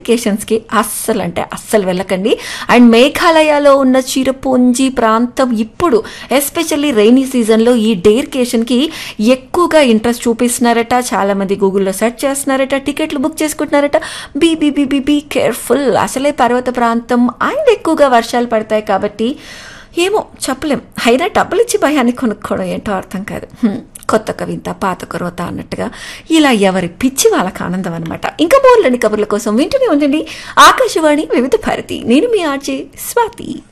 Vacations కి అస్సలు అంటే అస్సలు వెళ్ళకండి అండ్ మేఘాలయలో ఉన్న చిరపుంజి ప్రాంతం ఇప్పుడు ఎస్పెషల్లీ రైనీ సీజన్ లో ఈ డేర్కేషన్ కి ఎక్కువగా ఇంట్రెస్ట్ చూపిస్తున్నారట చాలా మంది గూగుల్లో సెర్చ్ చేస్తున్నారట టికెట్లు బుక్ చేసుకుంటున్నారట be be be be be careful అసలే పర్వత ప్రాంతం అండ్ ఎక్కువగా వర్షాలు పడతాయి కాబట్టి ఏమో చెప్పలేం అయినా డబ్బులు ఇచ్చి భయాన్ని కొనుక్కోవడం ఏంటో అర్థం కాదు హ్మ్. కొత్త కవిత పాత కొరత అన్నట్టుగా ఇలా ఎవరి పిచ్చి వాళ్ళకి ఆనందం అనమాట ఇంకా బోర్లని కబుర్ల కోసం వింటూనే ఉండండి ఆకాశవాణి వివిధ భారతి నేను మీ ఆర్జే స్వాతి